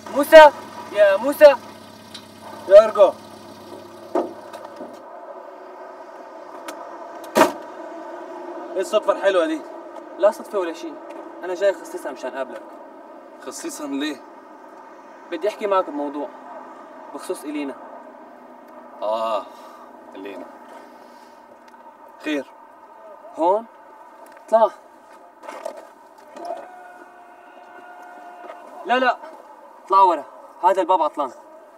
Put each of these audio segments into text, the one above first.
موسى يا موسى يا ارجو ايه الصدفة الحلوة دي؟ لا صدفة ولا شيء أنا جاي خصيصا مشان أقابلك خصيصا ليه؟ بدي أحكي معك بموضوع بخصوص إلينا اه خلينا خير هون اطلع لا لا اطلع ورا هذا الباب عطلان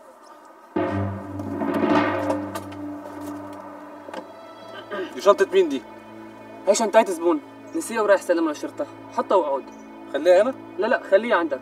دي شنطة مين دي؟ هي شنطاية زبون نسيها ورايح سلمها للشرطة حطها وعود خليها هنا؟ لا لا خليها عندك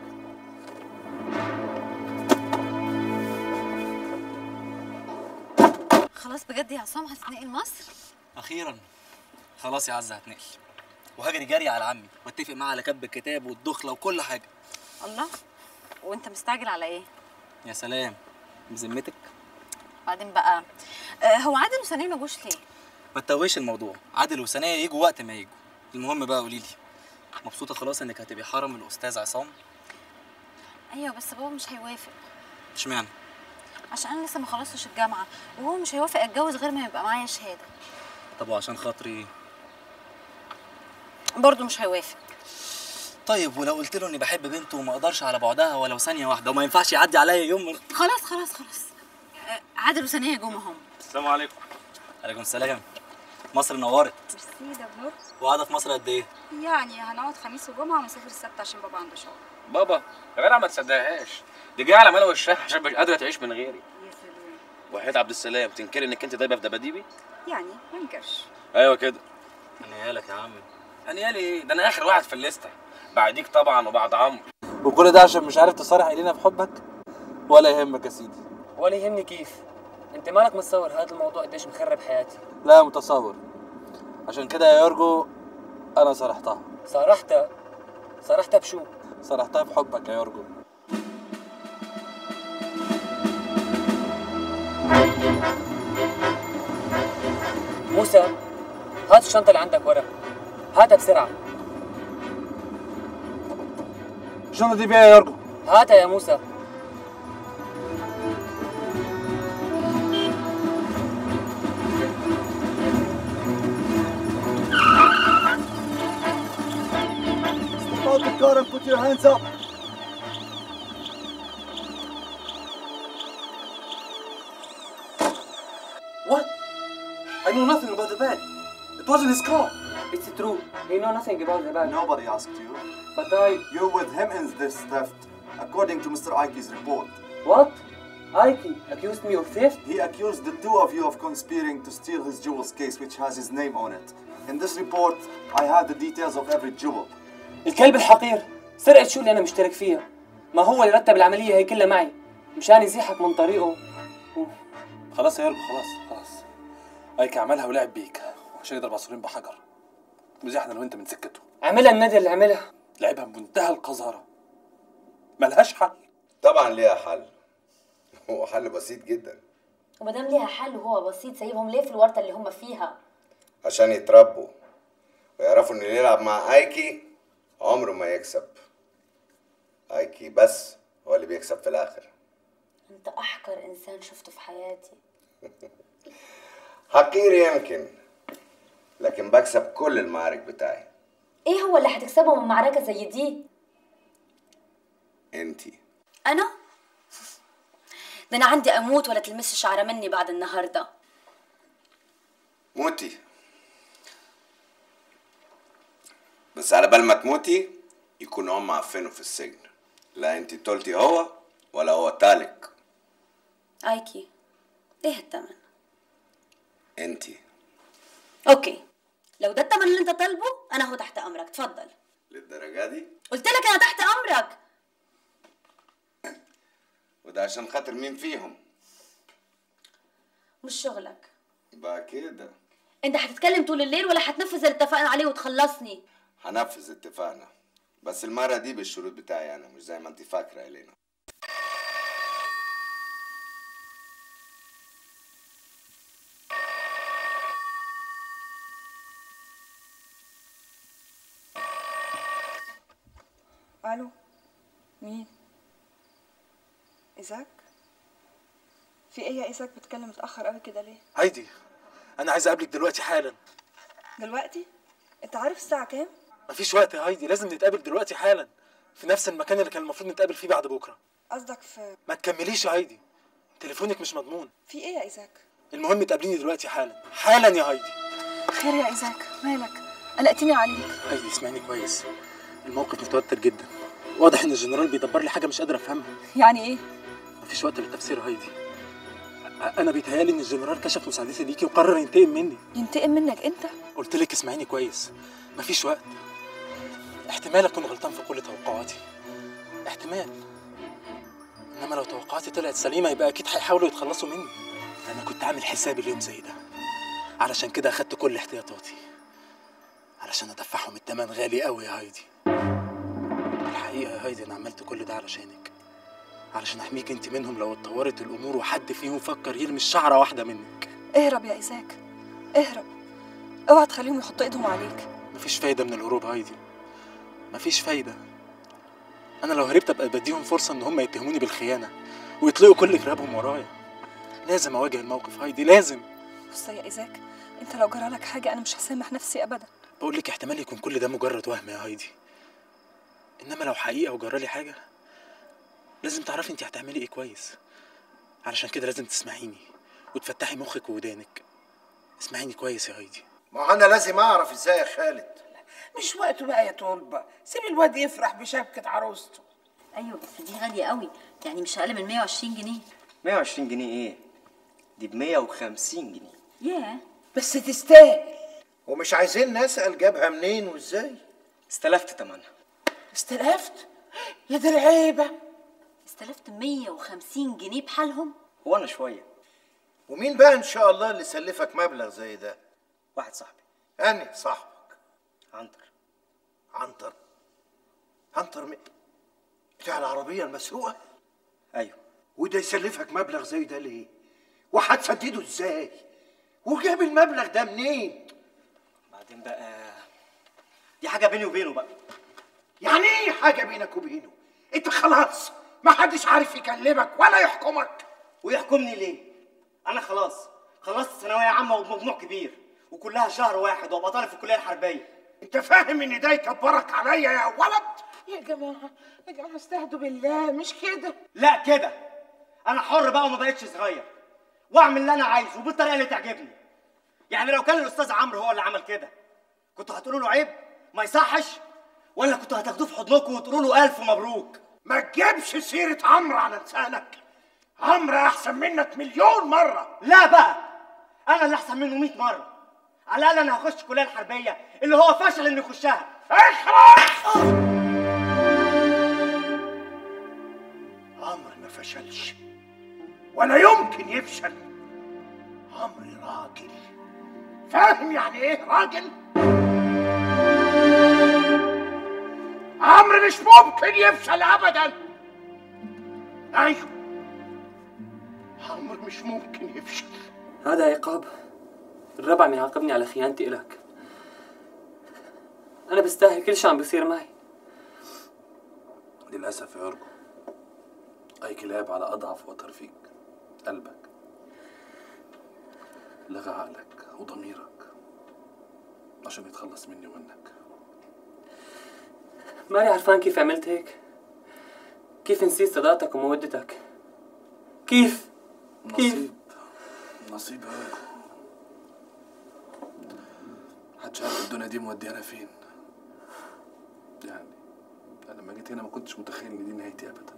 خلاص بجد يا عصام هتنقل مصر اخيرا خلاص يا عزه هتنقل وهجري جري على عمي واتفق معاه على كتب الكتاب والدخله وكل حاجه الله وانت مستعجل على ايه يا سلام بذمتك بعدين بقى آه، هو عادل وسنين ما جوش ليه ما تتوهش الموضوع عادل وسنيه يجوا وقت ما يجوا المهم بقى قولي لي مبسوطه خلاص انك هتبقي حرم الاستاذ عصام ايوه بس بابا مش هيوافق اشمعنى عشان انا لسه ما خلصتش الجامعه وهو مش هيوافق اتجوز غير ما يبقى معايا شهاده طب وعشان خاطري برضه مش هيوافق طيب ولو قلت له اني بحب بنته وما اقدرش على بعدها ولو ثانيه واحده وما ينفعش يعدي عليا يوم من... خلاص خلاص خلاص آه، عادل وسنيه جم هم السلام عليكم عليكم السلام مصر نورت ميرسي ده بنور وقاعده في مصر قد ايه يعني هنقعد خميس وجمعة ونسافر السبت عشان بابا عنده شغل بابا يا جدع ما تصدقهاش دي جايه على ملا وشها عشان مش قادره تعيش من غيري يا سلام وحيد عبد السلام تنكري انك انت دايبه في دباديبي يعني ما انكرش ايوه كده هنيالك يا عم انا يالي ايه ده انا اخر واحد في الليسته بعديك طبعا وبعد عمرو وكل ده عشان مش عارف تصارح إلينا في حبك؟ ولا يهمك يا سيدي ولا يهمني كيف انت مالك متصور هذا الموضوع قديش مخرب حياتي لا متصور عشان كده يا يورجو أنا صرحتها صرحتها صرحتها بشو صرحتها بحبك يا يورجو موسى هات الشنطة اللي عندك ورا هاتها بسرعة الشنطة دي فيها يا يورجو هاتها يا موسى Step out the car and put your hands up. What? I know nothing about the bag. It wasn't his car. It's true he know nothing about the bag Nobody asked you. but I You're with him in this theft, according to Mr. Ike's report. what Ike accused me of theft He accused the two of you of conspiring to steal his jewels case, which has his name on it. In this report, I have the details of every jewel. الكلب الحقير سرقة شو اللي أنا مشترك فيها ما هو اللي رتب العملية هي كلها معي مشان يزيحك من طريقه خلاص يا يورجو خلاص خلاص ايك عملها ولعب بيك عشان يضرب عصفورين بحجر وزحنا لو انت من سكته عملها النادي اللي عملها لعبها بمنتهى القذاره ملهاش حل طبعا ليها حل هو حل بسيط جدا وما دام ليها حل وهو بسيط سايبهم ليه في الورطه اللي هم فيها عشان يتربوا ويعرفوا ان اللي يلعب مع ايكي عمره ما يكسب ايكي بس هو اللي بيكسب في الاخر انت احقر انسان شفته في حياتي حقير يمكن لكن بكسب كل المعارك بتاعي ايه هو اللي هتكسبه من معركه زي دي انتي انا ده انا عندي اموت ولا تلمسي شعره مني بعد النهارده موتي بس على بال ما تموتي يكونوا هم عفنوا في السجن لا انتي طولتي هو ولا هو تالك ايكي ايه التمن انتي اوكي لو ده التمن اللي انت طالبه انا هو تحت امرك اتفضل للدرجة دي قلت لك انا تحت امرك وده عشان خاطر مين فيهم مش شغلك بقى كده انت هتتكلم طول الليل ولا هتنفذ اللي اتفقنا عليه وتخلصني هنفذ اتفاقنا بس المرة دي بالشروط بتاعي انا مش زي ما انت فاكرة الينا الو مين إيزاك في ايه يا إيزاك بتكلم متأخر قوي كده ليه هايدي انا عايز اقابلك دلوقتي حالا دلوقتي انت عارف الساعة كام مفيش وقت يا هايدي لازم نتقابل دلوقتي حالا في نفس المكان اللي كان المفروض نتقابل فيه بعد بكره قصدك في ما تكمليش يا هايدي تليفونك مش مضمون في ايه يا إيزاك المهم تقابليني دلوقتي حالا حالا يا هايدي خير يا إيزاك مالك قلقتني عليك هايدي اسمعني كويس الموقف متوتر جدا واضح ان الجنرال بيدبر لي حاجه مش قادر افهمها يعني ايه مفيش وقت للتفسير يا هايدي أ- انا بيتهيالي ان الجنرال كشف مساعدتي ليكي وقرر ينتقم مني ينتقم منك انت قلت لك اسمعيني كويس مفيش وقت احتمال اكون غلطان في كل توقعاتي احتمال انما لو توقعاتي طلعت سليمه يبقى اكيد هيحاولوا يتخلصوا مني انا كنت عامل حسابي اليوم زي ده علشان كده اخدت كل احتياطاتي علشان ادفعهم التمن غالي قوي يا هايدي الحقيقه يا هايدي انا عملت كل ده علشانك علشان احميك انت منهم لو اتطورت الامور وحد فيهم فكر يلمس شعره واحده منك اهرب يا إيزاك اهرب اوعى تخليهم يحطوا ايدهم عليك مفيش فايدة من الهروب هايدي مفيش فايدة أنا لو هربت أبقى بديهم فرصة إن هم يتهموني بالخيانة ويطلقوا كل كرابهم ورايا لازم أواجه الموقف هايدي لازم بص يا إيزاك انت لو جرالك حاجة انا مش هسامح نفسي ابدا بقول لك احتمال يكون كل ده مجرد وهم يا هايدي إنما لو حقيقة وجرالي حاجة لازم تعرفي أنت هتعملي إيه كويس علشان كده لازم تسمعيني وتفتحي مخك وودانك اسمعيني كويس يا هايدي ما هو انا لازم اعرف ازاي يا خالد مش وقته بقى يا طلبة سيب الواد يفرح بشبكة عروسته ايوه بس دي غاليه قوي يعني مش اقل من 120 جنيه 120 جنيه ايه؟ دي ب 150 جنيه ياه بس تستاهل ومش عايزين نسأل جابها منين وازاي استلفت تمنها استلفت يا دي العيبة استلفت 150 جنيه بحالهم هو انا شويه ومين بقى ان شاء الله اللي سلفك مبلغ زي ده واحد صاحبي اني صاحبك عنتر عنتر عنتر مين بتاع العربية المسروقة ايوه وده يسلفك مبلغ زي ده ليه وهتسدده ازاي وجاب المبلغ ده منين بعدين بقى دي حاجه بيني وبينه بقى يعني ايه حاجة بينك وبينه انت خلاص ما حدش عارف يكلمك ولا يحكمك ويحكمني ليه؟ انا خلاص خلصت ثانويه عامه وبمجموع كبير وكلها شهر واحد وابقى طالب في الكليه الحربيه انت فاهم ان ده يكبرك عليا يا ولد يا جماعة يا جماعة استهدوا بالله مش كده لا كده انا حر بقى وما بقتش صغير واعمل اللي انا عايزه وبالطريقه اللي تعجبني يعني لو كان الاستاذ عمرو هو اللي عمل كده كنتوا هتقولوا له عيب ما يصحش ولا كنتوا هتاخدوه في حضنكم وتقولوا له الف مبروك ما تجيبش سيرة عمرو على لسانك عمرو احسن منك مليون مرة لا بقى انا اللي احسن منه 100 مره على الاقل انا هخش الكليه الحربيه اللي هو فشل انه يخشها اخرس عمرو ما فشلش ولا يمكن يفشل عمرو راجل فاهم يعني ايه راجل عمرو مش ممكن يفشل ابدا ايوه عمرو مش ممكن يفشل هذا عقاب الربع من يعاقبني على خيانتي إلك أنا بستاهل كل شيء عم بيصير معي للأسف يا أرجو أيك لعب على أضعف وتر فيك قلبك لغى عقلك وضميرك عشان يتخلص مني ومنك ماني عرفان كيف عملت هيك كيف نسيت صداقتك ومودتك كيف كيف نصيب نصيب يا أرجو محدش عارف الدنيا دي موديانا فين يعني أنا لما جيت هنا ما كنتش متخيل إن دي نهايتي أبدا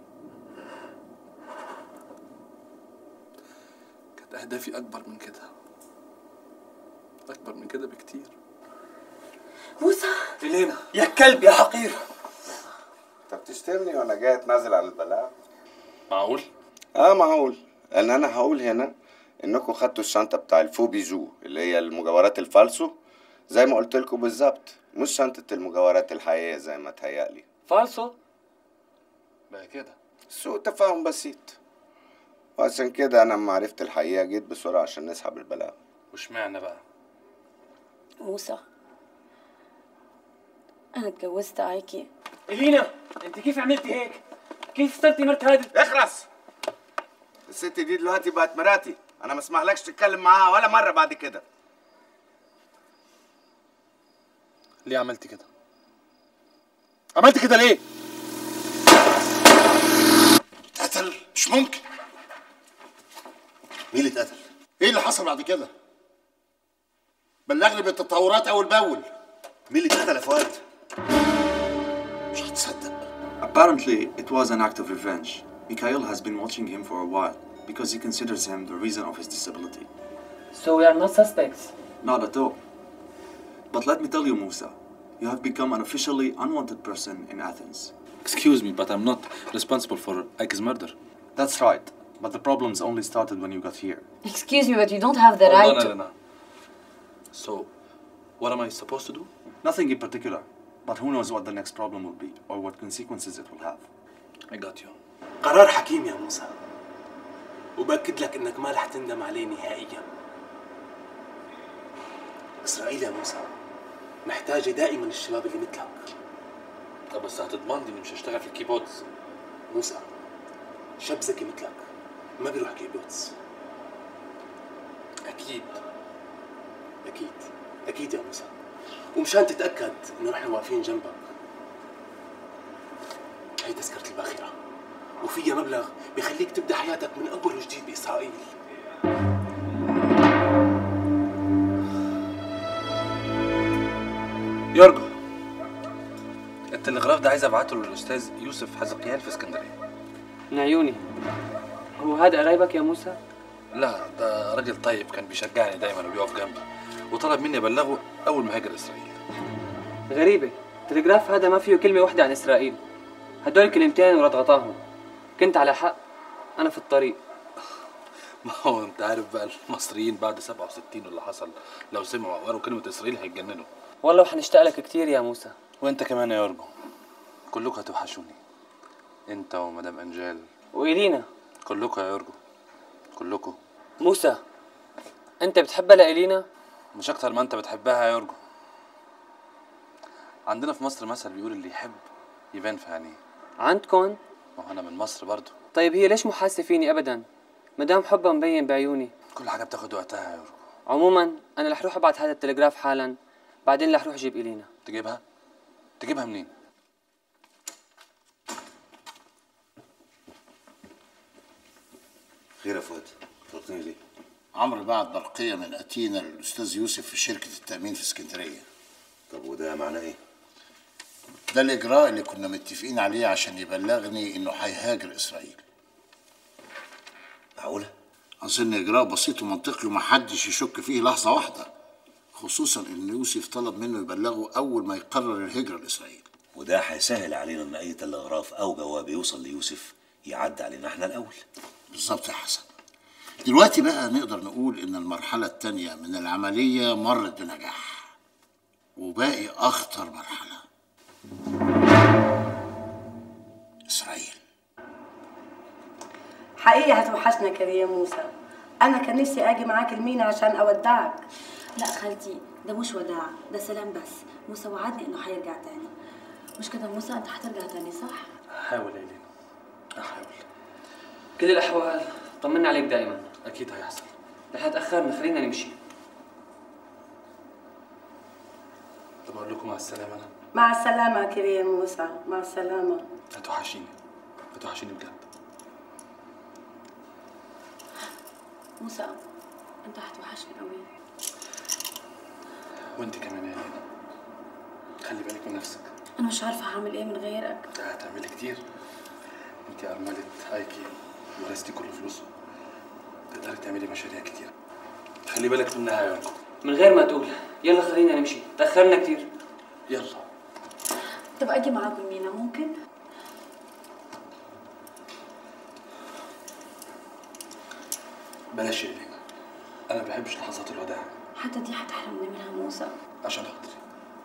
كانت أهدافي أكبر من كده أكبر من كده بكتير موسى إلينا يا كلب يا حقير انت بتشتمني وانا جاي اتنازل عن البلاغ معقول؟ اه معقول لان انا هقول هنا انكم خدتوا الشنطه بتاع الفو بيجو اللي هي المجوهرات الفالسو زي ما قلت لكم بالظبط مش شنطه المجوهرات الحقيقيه زي ما تهيألي فالصو بقى كده سوء تفاهم بسيط وعشان كده انا لما عرفت الحقيقه جيت بسرعه عشان نسحب البلاغ واشمعنى بقى؟ موسى انا اتجوزت عايكي إلينا أنت كيف عملتي هيك كيف صرتي مرت هذا اخرس الست دي دلوقتي بقت مراتي انا ما اسمحلكش تتكلم معاها ولا مره بعد كده ليه عملت كده عملت كده ليه اتقتل مش ممكن مين اللي اتقتل ايه اللي حصل بعد كده بلغني بالتطورات اول باول مين اللي اتقتل يا فؤاد مش هتصدق Apparently, it was an act of revenge. Mikhail has been watching him for a while because he considers him the reason of his disability. So we are not suspects. Not at all. But let me tell you, Musa, you have become an officially unwanted person in Athens. Excuse me, but I'm not responsible for Ike's murder. That's right. But the problems only started when you got here. Excuse me, but you don't have the Hold right on, to... Elena. So, what am I supposed to do? Nothing in particular. But who knows what the next problem will be or what consequences it will have. I got you. قرار حكيم يا موسى وبأكد لك انك ما رح تندم عليه نهائيا اسرائيل يا موسى محتاجة دائما الشباب اللي مثلك طب بس هتضمن لي اني مش هشتغل في الكيبوردز موسى شاب ذكي مثلك ما بيروح كيبوتس اكيد اكيد اكيد يا موسى ومشان تتاكد انه نحن واقفين جنبك هي تذكرة الباخرة وفيها مبلغ بيخليك تبدا حياتك من اول وجديد باسرائيل يورجو التلغراف ده عايز ابعته للاستاذ يوسف حزقيان في اسكندريه من عيوني هو هذا قرايبك يا موسى؟ لا ده راجل طيب كان بيشجعني دايما وبيقف جنبي وطلب مني ابلغه اول ما هاجر اسرائيل غريبة التلغراف هذا ما فيه كلمة واحدة عن إسرائيل هدول كلمتين ورد غطاهم كنت على حق أنا في الطريق ما هو انت عارف بقى المصريين بعد 67 اللي حصل لو سمعوا وقروا كلمه اسرائيل هيتجننوا والله وحنشتاق لك كتير يا موسى وانت كمان يا يورجو كلكم هتوحشوني انت ومدام انجال وإلينا كلكم يا يورجو كلكم موسى أنت بتحبها لإلينا؟ مش اكتر ما انت بتحبها يا يورجو عندنا في مصر مثل بيقول اللي يحب يبان في عينيه عندكن؟ ما هو انا من مصر برضو طيب هي ليش محاسة فيني أبدا؟ مدام حبها مبين بعيوني كل حاجه بتاخد وقتها يا يورجو عموما أنا رح روح أبعت هذا التلغراف حالا بعدين رح روح أجيب إلينا تجيبها تجيبها منين خير يا فؤاد طلبتني ليه عمرو بعت برقية من أتينا للأستاذ يوسف في شركة التأمين في اسكندرية طب وده معناه ايه ده الإجراء اللي كنا متفقين عليه عشان يبلغني إنه هيهاجر إسرائيل معقولة؟ أظن إجراء بسيط ومنطقي ومحدش يشك فيه لحظة واحدة خصوصا إن يوسف طلب منه يبلغه أول ما يقرر الهجرة لإسرائيل وده هيسهل علينا ان اي تلغراف او جواب يوصل ليوسف يعدي علينا احنا الاول بالظبط يا حسن دلوقتي بقى نقدر نقول إن المرحلة التانية من العملية مرت بنجاح وباقي أخطر مرحلة إسرائيل حقيقي هتوحشنا كده يا موسى انا كان نفسي اجي معاك المينا عشان اودعك لا خالتي ده مش وداع ده سلام بس موسى وعدني انه هيرجع تاني مش كده موسى انت هترجع تاني صح حاول يا لينا احاول كل الأحوال طمنا عليك دائما اكيد هيحصل رح تأخرنا خلينا نمشي طب اقول لكم مع السلامه انا مع السلامة كده يا موسى مع السلامة هتوحشيني هتوحشيني بجد موسى انت هتوحشني قوي وانت كمان يا لينا خلي بالك من نفسك انا مش عارفه هعمل ايه من غيرك ده هتعملي كتير انت ارمله هايكي ورثتي كل فلوسه تقدري تعملي مشاريع كتير خلي بالك منها يا يورجو من غير ما تقول يلا خلينا نمشي تأخرنا كتير يلا طب اجي معاكم مينا ممكن بلاش يا لينا انا ما بحبش لحظات الوداع حتى دي هتحرمني منها موسى عشان خاطري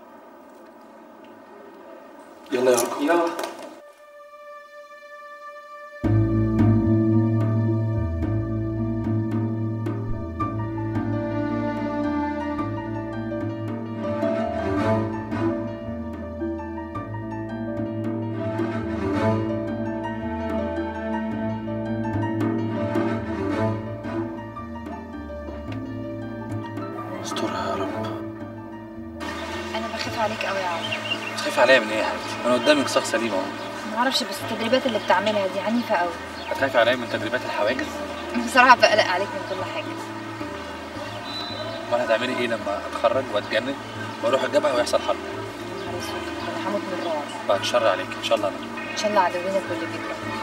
يلا يا يورجو يلا هتخافي عليا من ايه يا حبيبتي انا قدامك شخص سليم اهو معرفش بس التدريبات اللي بتعملها دي عنيفة قوي هتخافي عليا من تدريبات الحواجز بصراحة بقلق عليك من كل حاجة امال هتعملي ايه لما اتخرج واتجنن واروح الجبهه ويحصل حرب نهار اسود انا هموت من الرعب بعد الشر عليك ان شاء الله انا ان شاء الله عدوينك واللي بيكره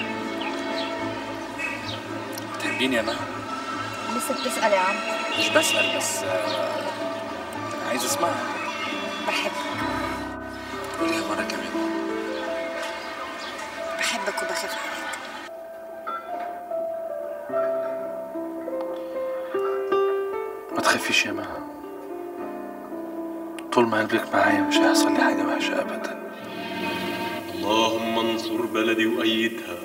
تحبيني يا مها لسه بتسأل يا عم مش بسال بس آه، انا عايز اسمعها بحبك قوليها مره كمان بحبك وبخاف عليك ما تخافيش يا مها طول ما قلبك معايا مش هيحصل لي حاجه وحشه ابدا اللهم انصر بلدي وأيدها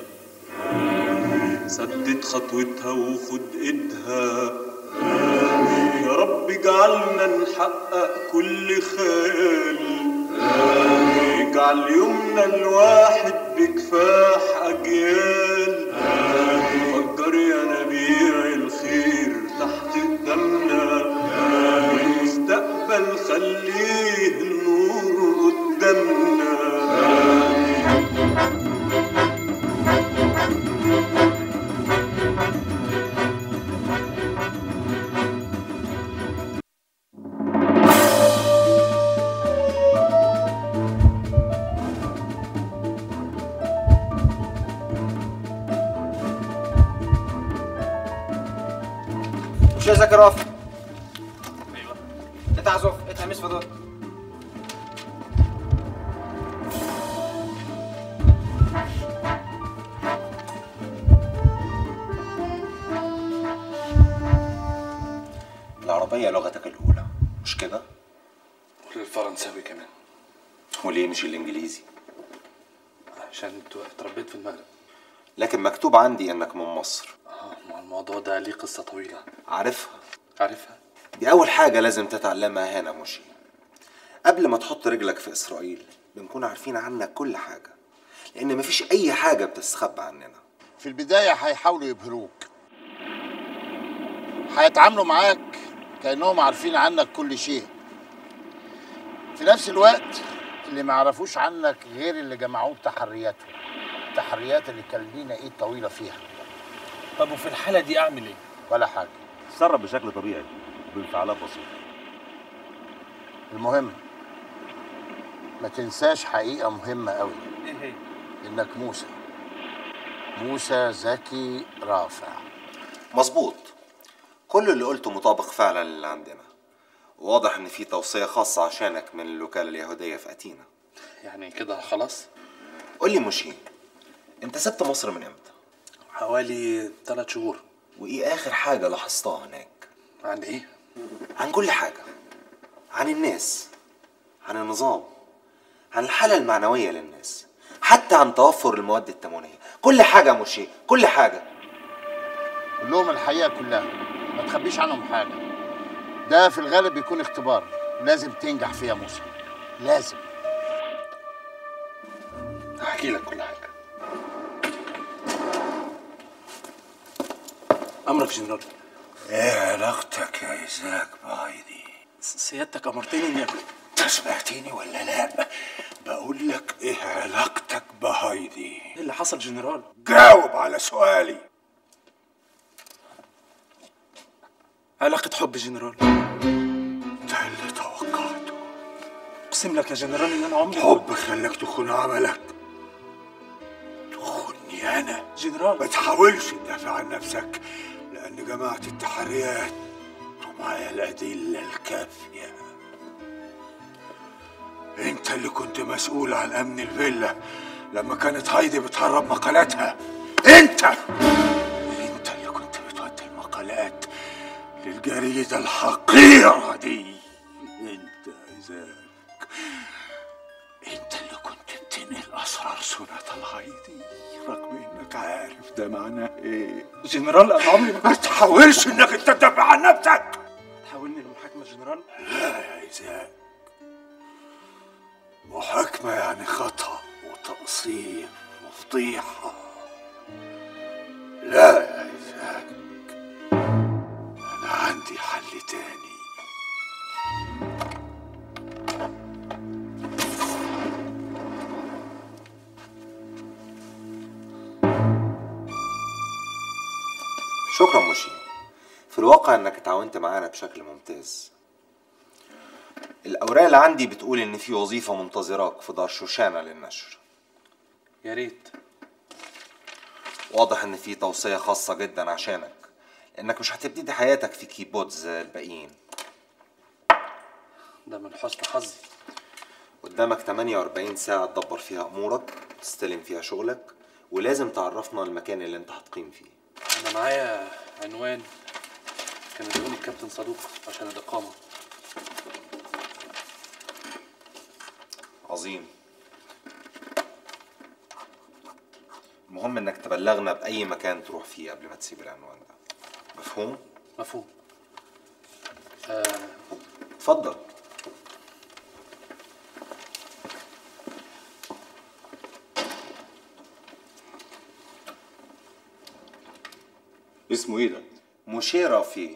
سدد خطوتها وخد ايدها يا رب اجعلنا نحقق كل خيال اجعل يومنا الواحد بكفاح أجيال فكر يا نبيع الخير تحت قدامنا المستقبل خليه النور قدامنا وش يا زكراف؟ ايوه اتعزف اتهمس فضل العربية لغتك الأولى مش كده؟ والفرنساوي كمان وليه مش الإنجليزي؟ عشان تو- اتربيت في المغرب لكن مكتوب عندي إنك من مصر اه ما الموضوع ده ليه قصه طويله عارفها عارفها دي أول حاجة لازم تتعلمها هنا مشي قبل ما تحط رجلك في إسرائيل بنكون عارفين عنك كل حاجة لأن مفيش أي حاجة بتستخبى عننا في البداية هيحاولوا يبهروك هيتعاملوا معاك كأنهم عارفين عنك كل شيء في نفس الوقت اللي ما يعرفوش عنك غير اللي جمعوه بتحرياتهم التحريات اللي كان لينا ايد طويلة فيها طب وفي الحاله دي اعمل ايه؟ ولا حاجة تصرف بشكل طبيعي بانفعالات بسيطة المهم ما تنساش حقيقة مهمة قوي ايه هي؟ انك موسى موسى زكي رافع مظبوط كل اللي قلته مطابق فعلا للي عندنا واضح ان في توصية خاصة عشانك من الوكالة اليهودية في أتينا يعني كده خلاص قول لي مشي انت سبت مصر من امتى حوالي ثلاث شهور وايه اخر حاجة لاحظتها هناك عن ايه؟ عن كل حاجة عن الناس عن النظام عن الحالة المعنوية للناس حتى عن توفر المواد التموينية كل حاجة مشي كل حاجة قول لهم الحقيقة كلها ما تخبيش عنهم حاجة ده في الغالب بيكون اختبار لازم تنجح فيه يا موسى لازم هحكي لك كل حاجه امرك جنرال ايه علاقتك يا ايزاك بهايدي؟ سيادتك امرتني اني انت سمعتني ولا لا؟ بقول لك ايه علاقتك بهايدي؟ ايه اللي حصل جنرال؟ جاوب على سؤالي علاقة حب جنرال ده اللي توقعته اقسم لك يا جنرال ان انا عمري حب خلاك تخون عملك تخوني انا جنرال ما تحاولش تدافع عن نفسك لان جماعة التحريات ومعايا الادلة الكافية انت اللي كنت مسؤول عن امن الفيلا لما كانت هايدي بتهرب مقالاتها انت انت اللي كنت بتودي المقالات للجريدة الحقيرة دي انت ايزاك انت اللي كنت بتنقل اسرار سنة الهايدي رغم انك عارف ده معناه ايه جنرال انا عمري ما تحاولش انك انت تدافع عن نفسك تحولني لمحاكمة جنرال لا يا ايزاك محاكمة يعني خطأ وتقصير وفضيحة لا يا ايزاك انا عندي حل تاني شكرا مشي في الواقع انك اتعاونت معانا بشكل ممتاز الاوراق اللي عندي بتقول ان في وظيفه منتظراك في دار شوشانه للنشر يا ريت واضح ان في توصيه خاصه جدا عشانك لانك مش هتبتدي حياتك في كيبورد زي الباقيين ده من حسن حظي قدامك 48 ساعه تدبر فيها امورك تستلم فيها شغلك ولازم تعرفنا المكان اللي انت هتقيم فيه انا معايا عنوان كان ادوني الكابتن صدوق عشان الاقامه عظيم المهم انك تبلغنا باي مكان تروح فيه قبل ما تسيب العنوان ده مفهوم مفهوم آه اتفضل اسمه ايه ده؟ مشيرة فيه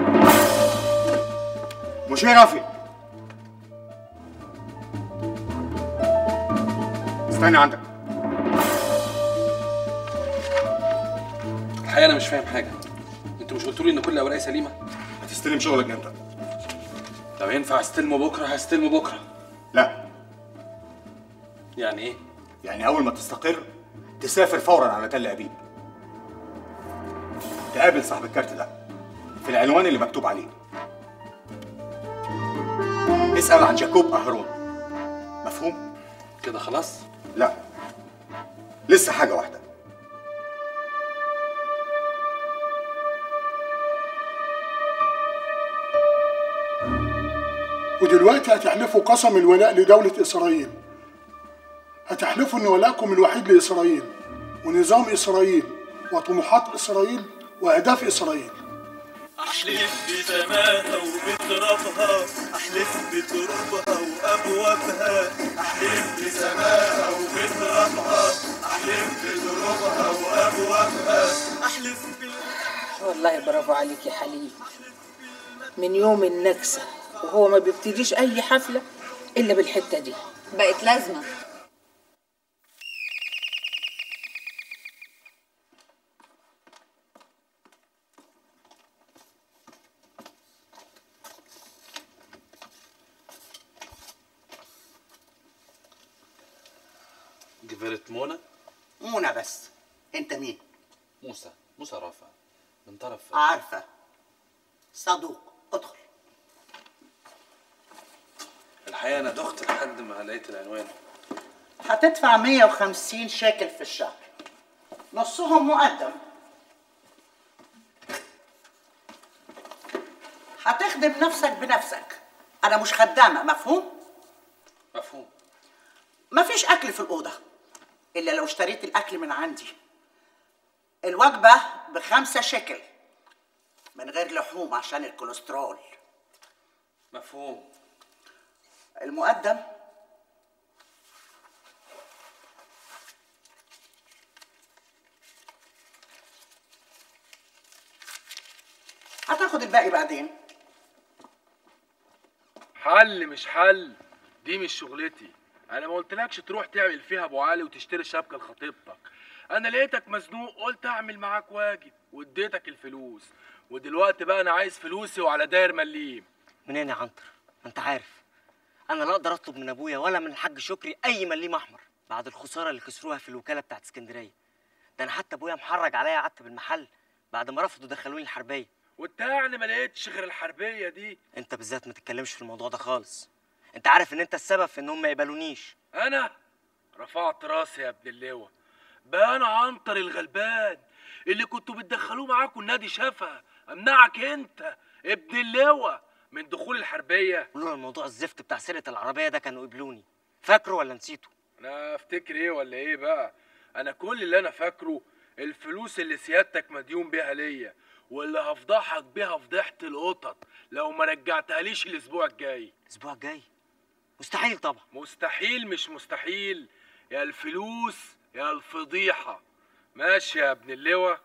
مشير رافي استنى عندك الحقيقه انا مش فاهم حاجه انتوا مش قلتوا لي ان كل اوراقي سليمه هتستلم شغلك امتى؟ لو ينفع استلمه بكره هستلمه بكره لا يعني ايه يعني اول ما تستقر تسافر فورا على تل ابيب تقابل صاحب الكارت ده في العنوان اللي مكتوب عليه اسال عن جاكوب اهرون مفهوم كده خلاص لا لسه حاجه واحده ودلوقتي هتحلفوا قسم الولاء لدولة إسرائيل هتحلفوا إن ولاءكم الوحيد لإسرائيل ونظام إسرائيل وطموحات إسرائيل وأهداف إسرائيل أحلف بسماها وبترابها أحلف بترابها وأبوابها أحلف بسماها وبترابها أحلف بترابها وأبوابها أحلف والله برافو عليك يا حليم من يوم النكسة وهو ما بيبتديش أي حفلة إلا بالحتة دي بقت لازمه جفرت منى منى بس انت مين موسى موسى رافع من طرف عارفه صدوق ادخل الحقيقه انا دخت لحد ما لقيت العنوان هتدفع 150 شيكل في الشهر نصهم مقدم هتخدم نفسك بنفسك انا مش خدامه مفهوم مفهوم مفيش اكل في الاوضه الا لو اشتريت الاكل من عندي الوجبه بخمسة شيكل من غير لحوم عشان الكوليسترول مفهوم المقدم هتاخد الباقي بعدين حل مش حل دي مش شغلتي انا ما قلتلكش تروح تعمل فيها ابو علي وتشتري شبكه لخطيبتك انا لقيتك مزنوق قلت اعمل معاك واجب واديتك الفلوس ودلوقتي بقى انا عايز فلوسي وعلى داير مليم منين يا عنتر ما انت عارف انا لا اقدر اطلب من ابويا ولا من الحاج شكري اي مليم احمر بعد الخساره اللي خسروها في الوكاله بتاعت اسكندريه ده انا حتى ابويا محرج عليا قعدت بالمحل بعد ما رفضوا دخلوني الحربيه وانت يعني ما لقيتش غير الحربيه دي انت بالذات ما تتكلمش في الموضوع ده خالص انت عارف ان انت السبب في انهم ما يقبلونيش انا رفعت راسي يا ابن اللواء بقى انا عنتر الغلبان اللي كنتوا بتدخلوه معاكم النادي شافها امنعك انت ابن اللواء من دخول الحربيه لولا الموضوع الزفت بتاع سرقه العربيه ده كانوا قبلوني فاكره ولا نسيته انا افتكر ايه ولا ايه بقى انا كل اللي انا فاكره الفلوس اللي سيادتك مديون بيها ليا واللي هفضحك بيها فضيحه القطط لو ما رجعتهاليش الاسبوع الجاي الاسبوع الجاي مستحيل طبعا مستحيل مش مستحيل يا الفلوس يا الفضيحه ماشي يا ابن اللواء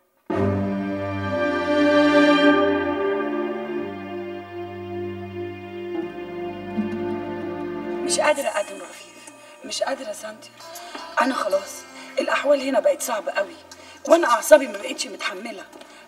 مش قادرة أقدم رفيف مش قادرة يا سانتي أنا خلاص الأحوال هنا بقت صعبة قوي وأنا أعصابي ما بقتش متحملة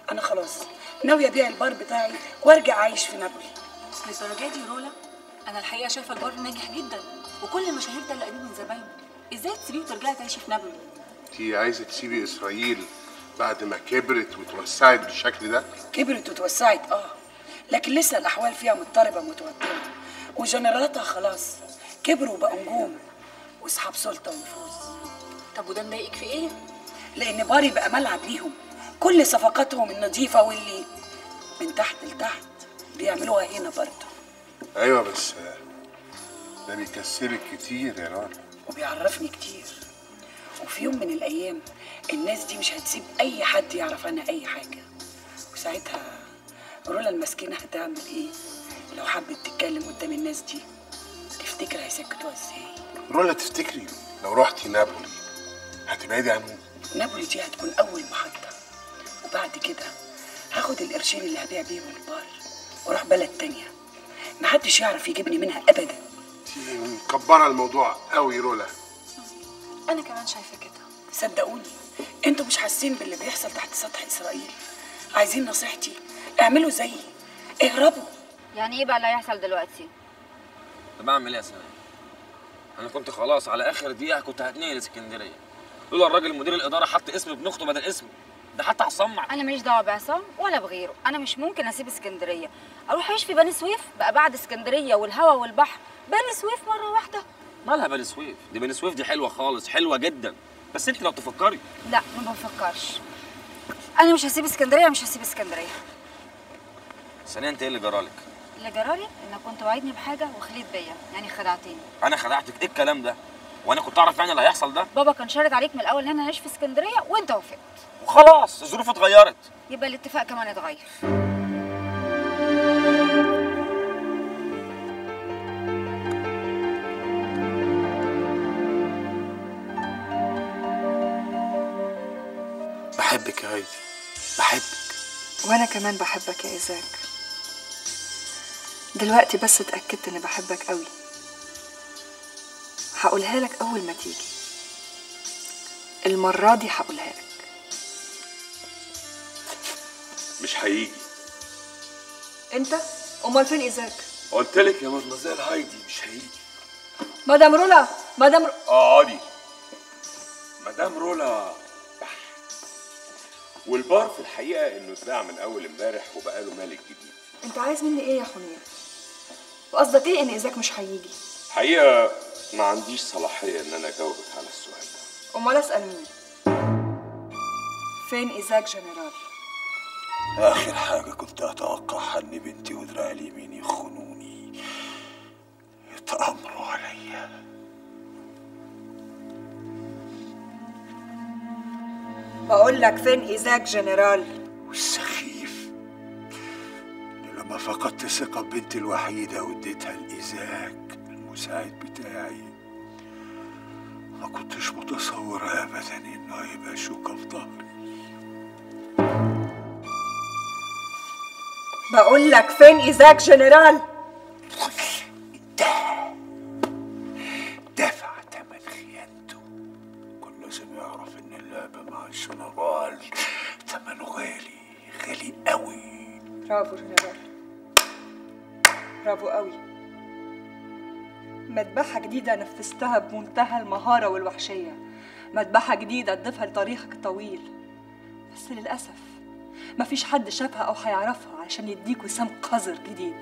انا خلاص ناويه ابيع البار بتاعي وارجع اعيش في نابولي للدرجه دي رولا انا الحقيقه شايفه البار ناجح جدا وكل المشاهير ده اللي قريب من زباينه ازاي تسيبيه وترجعي تعيشي في نابولي انت عايزه تسيبي اسرائيل بعد ما كبرت وتوسعت بالشكل ده كبرت وتوسعت اه لكن لسه الاحوال فيها مضطربه ومتوتره وجنرالاتها خلاص كبروا وبقوا نجوم واصحاب سلطه ونفوذ طب وده مضايقك في ايه لان باري بقى ملعب ليهم كل صفقاتهم النظيفه واللي من تحت لتحت بيعملوها هنا برضه ايوه بس آه، ده بيكسبك كتير يا رنا وبيعرفني كتير وفي يوم من الايام الناس دي مش هتسيب اي حد يعرف عنها اي حاجه وساعتها رولا المسكينه هتعمل ايه لو حبت تتكلم قدام الناس دي تفتكر هيسكتوها ازاي رولا تفتكري لو رحتي نابولي هتبعدي عنهم نابولي دي هتكون اول محطه وبعد كده هاخد القرشين اللي هبيع بيهم البار واروح بلد تانية محدش يعرف يجيبني منها ابدا انت مكبره الموضوع قوي رولا انا كمان شايفه كده صدقوني انتوا مش حاسين باللي بيحصل تحت سطح اسرائيل عايزين نصيحتي اعملوا زيي اهربوا يعني ايه بقى اللي هيحصل دلوقتي طب اعمل ايه يا سناء؟ انا كنت خلاص على اخر دقيقه كنت هتنقل اسكندريه لولا الراجل مدير الاداره حط اسم ابن اخته بدل اسمي ده حتى هصمع انا ماليش دعوه بعصام ولا بغيره انا مش ممكن اسيب اسكندريه اروح اعيش في بني سويف بقى بعد اسكندريه والهوا والبحر بني سويف مره واحده مالها بني سويف دي بني سويف دي حلوه خالص حلوه جدا بس انت لو تفكري لا ما بفكرش انا مش هسيب اسكندريه مش هسيب اسكندريه ثانيا انت ايه اللي جرالك اللي جرالي انك كنت وعدني بحاجه وخليت بيا يعني خدعتني انا خدعتك ايه الكلام ده وانا كنت اعرف يعني اللي هيحصل ده بابا كان شارط عليك من الاول ان انا اعيش في اسكندريه وانت وافقت وخلاص الظروف اتغيرت يبقى الاتفاق كمان اتغير بحبك يا هايدي بحبك وانا كمان بحبك يا ايزاك دلوقتي بس اتاكدت اني بحبك قوي هقولها لك اول ما تيجي المره دي هقولها لك مش هيجي انت امال فين ايزاك قلت لك يا مدمزيل هايدي مش هيجي مدام رولا مدام رو... اقعدي مدام رولا والبار في الحقيقه انه اتباع من اول امبارح وبقى له مالك جديد انت عايز مني ايه يا حنين وقصدك ايه ان ايزاك مش هيجي الحقيقه ما عنديش صلاحيه ان انا اجاوبك على السؤال ده امال اسال مين فين ايزاك جنرال اخر حاجه كنت اتوقعها ان بنتي ودراعي اليمين يخونوني يتامروا عليا بقول لك فين ايزاك جنرال والسخيف لما فقدت ثقة بنتي الوحيدة واديتها لإيزاك المساعد بتاعي ما كنتش متصور أبدا إنه هيبقى شوكة في ظهري بقول لك فين ايزاك جنرال دفع تمن خيانته كل لازم يعرف إن اللعبة مع الجنرال تمنه غالي غالي قوي برافو جنرال برافو قوي مذبحة جديدة نفذتها بمنتهى المهارة والوحشية مذبحة جديدة تضيفها لتاريخك الطويل بس للأسف مفيش حد شافها أو هيعرفها عشان يديك وسام قذر جديد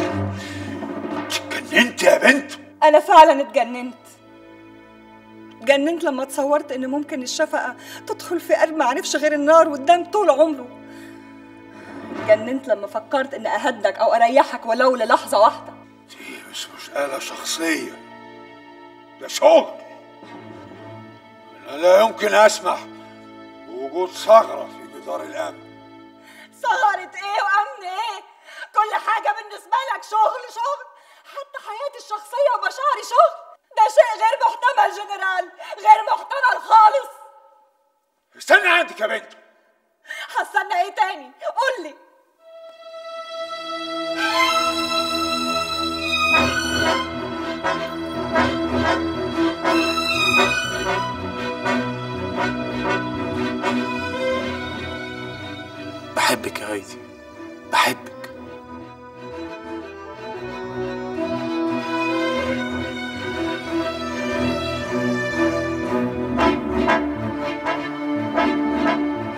اتجننت يا بنت أنا فعلا اتجننت اتجننت لما تصورت إن ممكن الشفقة تدخل في قلب ما عرفش غير النار والدم طول عمره اتجننت لما فكرت إن أهدك أو أريحك ولو للحظة واحدة دي مش مسألة شخصية ده شغل أنا لا يمكن أسمح بوجود ثغرة في جدار الأمن ثغرة ايه وامن ايه كل حاجة بالنسبة لك شغل شغل حتى حياتي الشخصية ومشاعري شغل ده شيء غير محتمل جنرال غير محتمل خالص استنى عندك يا بنت هستنى ايه تاني قول لي بحبك بحبك يا هايدي بحبك